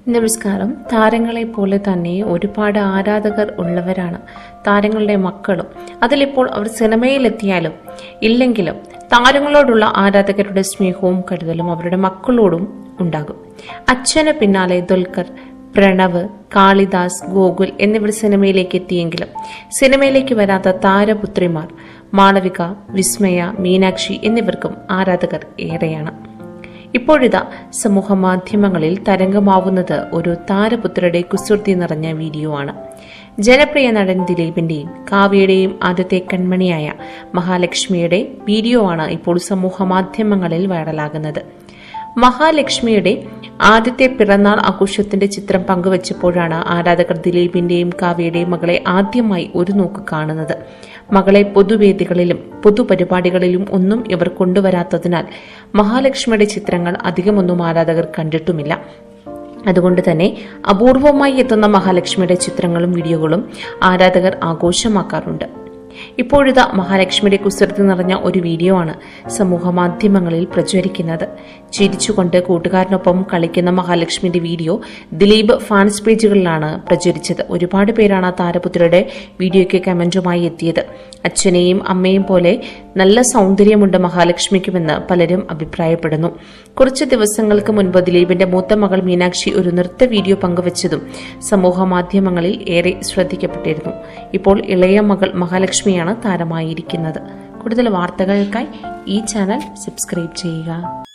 നമസ്കാരം താരങ്ങളെ പോലെ തന്നെ ഒരുപാട് ആരാധകർ ഉള്ളവരാണ് താരങ്ങളുടെ മക്കളും അതിലിപ്പോൾ അവർ സിനിമയിലെത്തിയാലും ഇല്ലെങ്കിലും താരങ്ങളോടുള്ള ആരാധകരുടെ സ്നേഹവും കരുതലും അവരുടെ മക്കളോടും ഉണ്ടാകും അച്ഛന് പിന്നാലെ ദുൽഖർ പ്രണവ് കാളിദാസ് ഗോകുൽ എന്നിവർ സിനിമയിലേക്ക് എത്തിയെങ്കിലും സിനിമയിലേക്ക് വരാത്ത താരപുത്രിമാർ മാളവിക വിസ്മയ മീനാക്ഷി എന്നിവർക്കും ആരാധകർ ഏറെയാണ് ഇപ്പോഴിതാ സമൂഹ മാധ്യമങ്ങളിൽ തരംഗമാവുന്നത് ഒരു താരപുത്രയുടെ കുസൃതി നിറഞ്ഞ വീഡിയോ ആണ് ജനപ്രിയ നടൻ ദിലീപിന്റെയും കാവ്യയുടെയും ആദ്യത്തെ കൺമണിയായ മഹാലക്ഷ്മിയുടെ വീഡിയോ ആണ് ഇപ്പോൾ സമൂഹ മാധ്യമങ്ങളിൽ വൈറലാകുന്നത് മഹാലക്ഷ്മിയുടെ ആദ്യത്തെ പിറന്നാൾ ആഘോഷത്തിന്റെ ചിത്രം പങ്കുവച്ചപ്പോഴാണ് ആരാധകർ ദിലീപിന്റെയും കാവ്യയുടെയും മകളെ ആദ്യമായി ഒരു നോക്ക് കാണുന്നത് മകളെ പൊതുവേദികളിലും പൊതുപരിപാടികളിലും ഒന്നും ഇവർ കൊണ്ടുവരാത്തതിനാൽ മഹാലക്ഷ്മിയുടെ ചിത്രങ്ങൾ അധികമൊന്നും ആരാധകർ കണ്ടിട്ടുമില്ല അതുകൊണ്ട് തന്നെ അപൂർവമായി എത്തുന്ന മഹാലക്ഷ്മിയുടെ ചിത്രങ്ങളും വീഡിയോകളും ആരാധകർ ആഘോഷമാക്കാറുണ്ട് ഇപ്പോഴിതാ മഹാലക്ഷ്മിയുടെ കുസൃതി നിറഞ്ഞ ഒരു വീഡിയോ ആണ് സമൂഹ മാധ്യമങ്ങളിൽ പ്രചരിക്കുന്നത് ചിരിച്ചുകൊണ്ട് കൂട്ടുകാരനൊപ്പം കളിക്കുന്ന മഹാലക്ഷ്മിയുടെ വീഡിയോ ദിലീപ് ഫാൻസ് പേജുകളിലാണ് പ്രചരിച്ചത് ഒരുപാട് പേരാണ് ആ താരപുത്രയുടെ വീഡിയോയ്ക്ക് കമന്റുമായി എത്തിയത് അച്ഛനെയും അമ്മയും പോലെ നല്ല സൗന്ദര്യമുണ്ട് മഹാലക്ഷ്മിക്കുമെന്ന് പലരും അഭിപ്രായപ്പെടുന്നു കുറച്ച് ദിവസങ്ങൾക്ക് മുൻപ് ദിലീപിന്റെ മൂത്ത മകൾ മീനാക്ഷി ഒരു നൃത്ത വീഡിയോ പങ്കുവച്ചതും സമൂഹ മാധ്യമങ്ങളിൽ ഏറെ ശ്രദ്ധിക്കപ്പെട്ടിരുന്നു ഇപ്പോൾ ഇളയ മകൾ മഹാലക്ഷ്മിയാണ് താരമായിരിക്കുന്നത് കൂടുതൽ വാർത്തകൾക്കായി ഈ ചാനൽ സബ്സ്ക്രൈബ് ചെയ്യുക